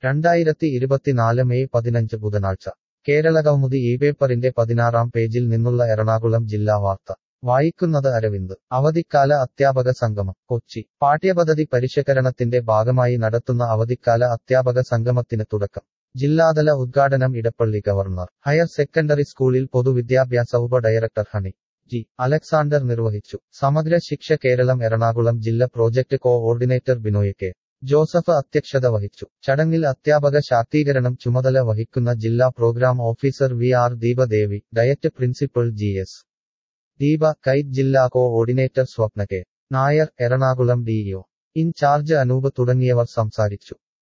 രണ്ടായിരത്തി ഇരുപത്തിനാല് മെയ് പതിനഞ്ച് ബുധനാഴ്ച കേരള കൗമുദി ഈ പേപ്പറിന്റെ പതിനാറാം പേജിൽ നിന്നുള്ള എറണാകുളം ജില്ലാ വാർത്ത വായിക്കുന്നത് അരവിന്ദ് അവധിക്കാല അധ്യാപക സംഗമം കൊച്ചി പാഠ്യപദ്ധതി പരിഷ്കരണത്തിന്റെ ഭാഗമായി നടത്തുന്ന അവധിക്കാല അധ്യാപക സംഗമത്തിന് തുടക്കം ജില്ലാതല ഉദ്ഘാടനം ഇടപ്പള്ളി ഗവർണർ ഹയർ സെക്കൻഡറി സ്കൂളിൽ പൊതുവിദ്യാഭ്യാസ ഉപ ഡയറക്ടർ ഹണി ജി അലക്സാണ്ടർ നിർവഹിച്ചു സമഗ്ര ശിക്ഷ കേരളം എറണാകുളം ജില്ല project coordinator Binoy K Joseph അധ്യക്ഷത വഹിച്ചു ചടങ്ങിൽ അധ്യാപക ശാക്തീകരണം ചുമതല വഹിക്കുന്ന ജില്ലാ programme officer V R Deepadevi DIET principal G S Deepa KITE ജില്ലാ coordinator Swapna K Nair Ernakulam DEO in charge Anoop തുടങ്ങിയവർ സംസാരിച്ചു